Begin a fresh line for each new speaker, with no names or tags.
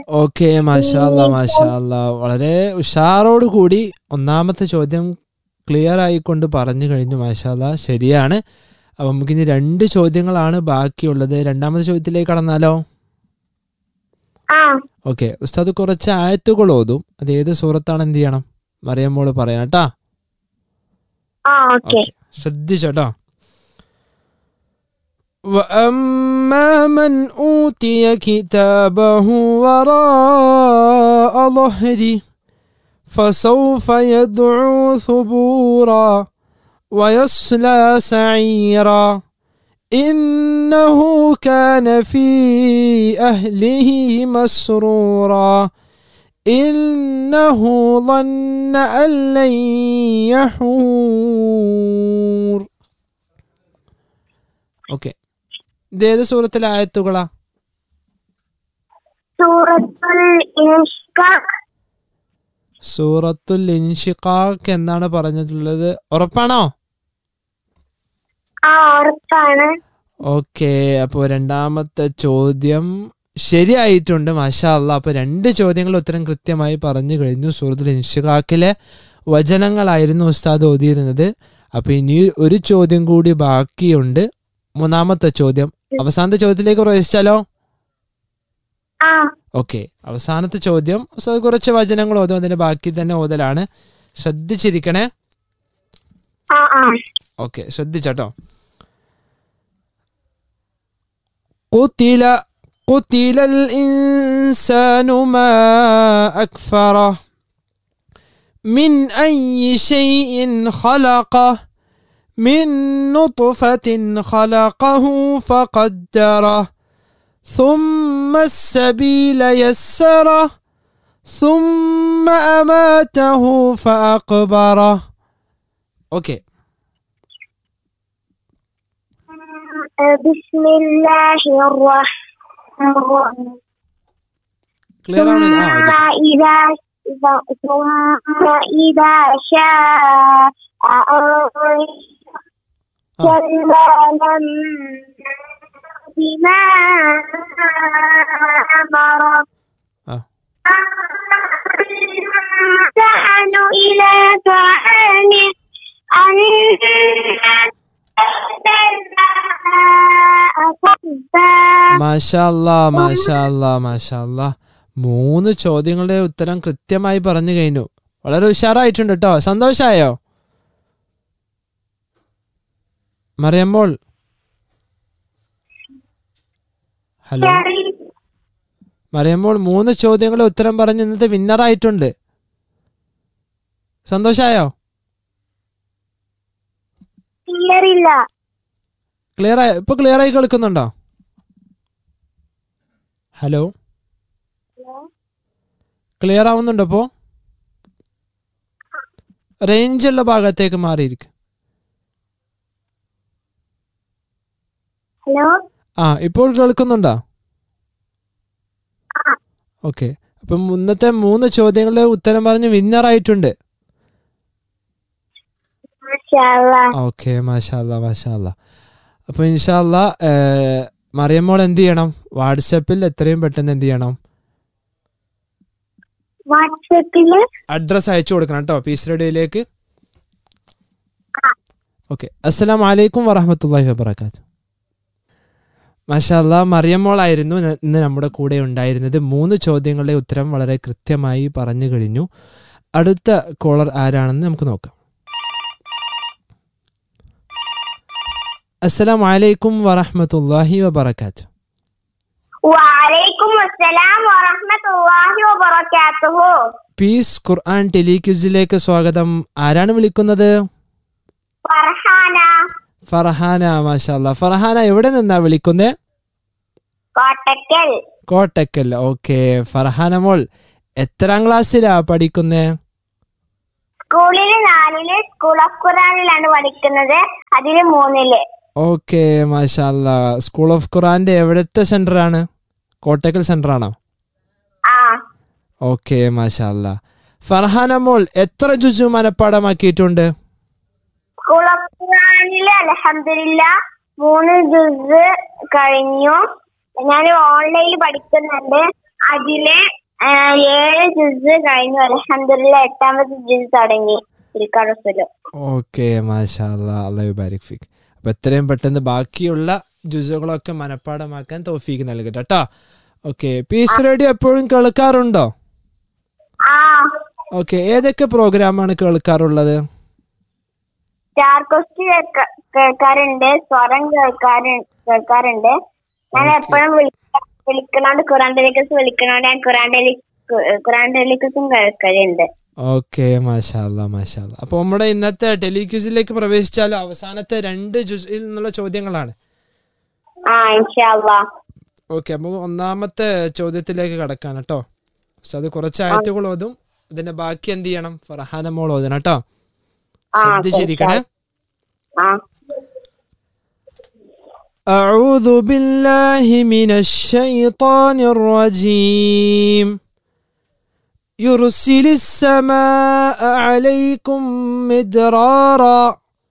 Okay മാഷാല്ല മാഷാല്ല വളരെ ഉഷാറോട് കൂടി ഒന്നാമത്തെ ചോദ്യം ക്ലിയർ ആയിക്കൊണ്ട് പറഞ്ഞു കഴിഞ്ഞു മാഷാല്ല ശരിയാണ് അപ്പം നമുക്കിനി രണ്ട് ചോദ്യങ്ങളാണ് ബാക്കിയുള്ളത് രണ്ടാമത്തെ ചോദ്യത്തിലേക്ക് കടന്നാലോ
ആ
ഓക്കെ ഉസ്താദ് കുറച്ച് ആയത്തുകൾ ഓതും അത് ഏത് സൂറത്താണ് എന്ത് ചെയ്യണം മറിയമ്മോള് പറയാം കേട്ടാ
ആ ഓക്കെ
ഓക്കെ ശ്രദ്ധിച്ചോട്ടോ وأما من أوتي كتابه وراء ظهره فسوف يدعو ثبورا ويصلى سعيرا إنه كان في أهله مسرورا إنه ظن أن لن يحور ഓക്കെ ഇത് ഏത് സൂറത്തിലെ ആയത്തുകളാ
സൂറത്തുൽ ഇൻഷിഖാഖ്
സൂറത്തുൽ ഇൻഷിഖാഖ് എന്നാണ് പറഞ്ഞിട്ടുള്ളത് ഉറപ്പാണോ
ആ ഉറപ്പാണ്
ഓക്കെ അപ്പോൾ രണ്ടാമത്തെ ചോദ്യം ശരിയായിട്ടുണ്ട് മാഷാ അല്ലാ അപ്പോൾ രണ്ട് ചോദ്യങ്ങൾ ഉത്തരം കൃത്യമായി പറഞ്ഞു കഴിഞ്ഞു സൂറത്തുൽ ഇൻഷിഖാഖിലെ വചനങ്ങളായിരുന്നു ഉസ്താദ് ഓതിയിരുന്നത് അപ്പോൾ ഇനി ഒരു ചോദ്യം കൂടി ബാക്കിയുണ്ട് മൂന്നാമത്തെ ചോദ്യം അവസാനത്തെ ചോദ്യത്തിലേക്ക് പ്രവേശിച്ചാലോ
ആ
ഓക്കെ അവസാനത്തെ ചോദ്യം ഉസ്താദ് കുറച്ച് വചനങ്ങൾ ഓതും അതിന്റെ ബാക്കി തന്നെ ഓതലാണ് ശ്രദ്ധിച്ചിരിക്കണേ
ആ ആ
ഓക്കെ ശ്രദ്ധിച്ചോട്ടോ قتل قتل الإنسان ما أكفره من أي شيء خلقه من نطفة خلقه فقدره ثم السبيل يسره ثم أماته فأقبره أوكي
بسم الله الرحمن الرحيم
ക്ലിയർ ആണ് ആ
ثم
ഇത്
إذا إذا- ثم إذا شاء أنشأ
آه.
كلا لما بما أمر
آه.
الإنسان إلى طعامه أن
മാഷാല്ല മാഷാല്ല മാഷാല്ല മൂന്ന് ചോദ്യങ്ങളുടെ ഉത്തരം കൃത്യമായി പറഞ്ഞു കഴിഞ്ഞു വളരെ ഉഷാറായിട്ടുണ്ട് കേട്ടോ സന്തോഷായോ മറിയമ്മോൾ ഹലോ മറിയമ്മോൾ മൂന്ന് ചോദ്യങ്ങളുടെ ഉത്തരം പറഞ്ഞ് ഇന്നത്തെ വിന്നറായിട്ടുണ്ട് സന്തോഷായോ
ക്ലിയറില്ല
ക്ലിയർ ആയി ഇപ്പൊ ക്ലിയർ ആയി കേൾക്കുന്നുണ്ടോ ഹലോ ക്ലിയർ ആവുന്നുണ്ടോ ഇപ്പോ റേഞ്ച് ഉള്ള ഭാഗത്തേക്ക് മാറിയിരിക്കും
ഹലോ
ആ ഇപ്പോൾ കേൾക്കുന്നുണ്ടോ ഓക്കെ അപ്പം ഇന്നത്തെ മൂന്ന് ചോദ്യങ്ങളുടെ ഉത്തരം പറഞ്ഞ് വിന്നർ ആയിട്ടുണ്ട്
മാഷാഅല്ലാ.
ഓക്കെ മാഷാല്ല മാഷാല്ല അപ്പോൾ ഇൻഷാല്ല മറിയമ്മോൾ എന്ത് ചെയ്യണം വാട്സപ്പിൽ എത്രയും പെട്ടെന്ന് എന്ത് ചെയ്യണം
വാട്സപ്പില്
അഡ്രസ് അയച്ചു കൊടുക്കണം കേട്ടോ പീസ് റേഡിയോയിലേക്ക് ഓക്കെ അസ്സലാം വലൈക്കും വറഹമത്തല്ലാഹി വബർക്കാത്തു മാഷാല്ല മറിയമ്മോളായിരുന്നു ഇന്ന് ഇന്ന് നമ്മുടെ കൂടെ ഉണ്ടായിരുന്നത് മൂന്ന് ചോദ്യങ്ങളുടെ ഉത്തരം വളരെ കൃത്യമായി പറഞ്ഞു കഴിഞ്ഞു അടുത്ത കോളർ ആരാണെന്ന് നമുക്ക് നോക്കാം അസ്സലാം വലൈക്കും വറഹമത്തല്ലാഹി വബർക്കാത്തു
വലൈക്കും അസ്സലാം വറഹ്മത്തുള്ളാഹി വബറകാതുഹു
പീസ് ഖുർആൻ ടെലിക്യൂസിലേക്ക് സ്വാഗതം ആരാണ് വിളിക്കുന്നത്
ഫർഹാന
ഫർഹാന മാഷാല്ല ഫർഹാന എവിടെ നിന്നാ വിളിക്കുന്നേ
കോട്ടക്കൽ
കോട്ടക്കൽ ഓക്കെ ഫർഹാന മോൾ എത്രാം ക്ലാസ്സിലാ പഠിക്കുന്നേ
സ്കൂളിൽ നാലില് സ്കൂൾ ഓഫ് ഖുറാനിലാണ് പഠിക്കുന്നത് അതില് മൂന്നില്
ഓക്കെ മാഷാല്ല സ്കൂൾ ഓഫ് ഖുറാന്റെ എവിടത്തെ സെന്റർ ആണ് കോട്ടക്കൽ സെന്റർ ആണോ
ആ
ഓക്കെ മാഷാല്ല ഫർഹാന മോൾ എത്ര ജുജു മനപ്പാടമാക്കിയിട്ടുണ്ട്
സ്കൂൾ ഓഫ് ഖുറാനില് അലഹമില്ല മൂന്ന് ജുസ് കഴിഞ്ഞു ഞാൻ ഓൺലൈനിൽ പഠിക്കുന്നുണ്ട് അതിലെ ആ, ഏഴ് ജിസ് കഴിഞ്ഞു അലഹമില്ല എട്ടാമത്തെ ജിസ് തുടങ്ങി ഇരിക്കാറുസല്
ഓക്കെ മാഷാ അല്ലാ അള്ളാഹു ബാരിക് ഫിക് അപ്പൊ എത്രയും പെട്ടെന്ന് ബാക്കിയുള്ള ജുസുകളൊക്കെ മനഃപ്പാടമാക്കാൻ തോഫീക്ക് നൽകട്ടെ കേട്ടോ ഓക്കെ പീസ് റേഡിയോ എപ്പോഴും കേൾക്കാറുണ്ടോ
ആ
ഓക്കെ ഏതൊക്കെ പ്രോഗ്രാമാണ് കേൾക്കാറുള്ളത്
സ്റ്റാർ കോസ്റ്റ് കേൾക്കാറുണ്ട് സ്വരം കേൾക്കാറ് കേൾക്കാറുണ്ട് ഞാൻ എപ്പോഴും വിളിക്കണോണ്ട് ഖുറാൻ ടെലിക്കസ് വിളിക്കണോണ്ട് ഞാൻ ഖുറാൻ ടെലി ഖുറാൻ ടെലിക്കസും കേൾക്കലുണ്ട്
ഓക്കെ മാഷാല്ല മാഷാല്ല അപ്പോൾ നമ്മുടെ ഇന്നത്തെ ടെലിക്യൂസിലേക്ക് പ്രവേശിച്ചാൽ അവസാനത്തെ രണ്ട് ജുസിൽ നിന്നുള്ള ചോദ്യങ്ങളാണ്
ആ ഇൻഷാല്ലാ
ഓക്കെ അപ്പോൾ ഒന്നാമത്തെ ചോദ്യത്തിലേക്ക് കടക്കാണ് കേട്ടോ പക്ഷെ അത് കുറച്ച് ആയത്തുകൾ ഓതും ഇതിന്റെ ബാക്കി എന്ത് ചെയ്യണം ഫർഹാന മോൾ ഓതണം കേട്ടോ
ആ
ശ്രദ്ധിച്ചിരിക്കണേ
ആ
أعوذ بالله من الشيطان الرجيم يرسل السماء عليكم مدرارا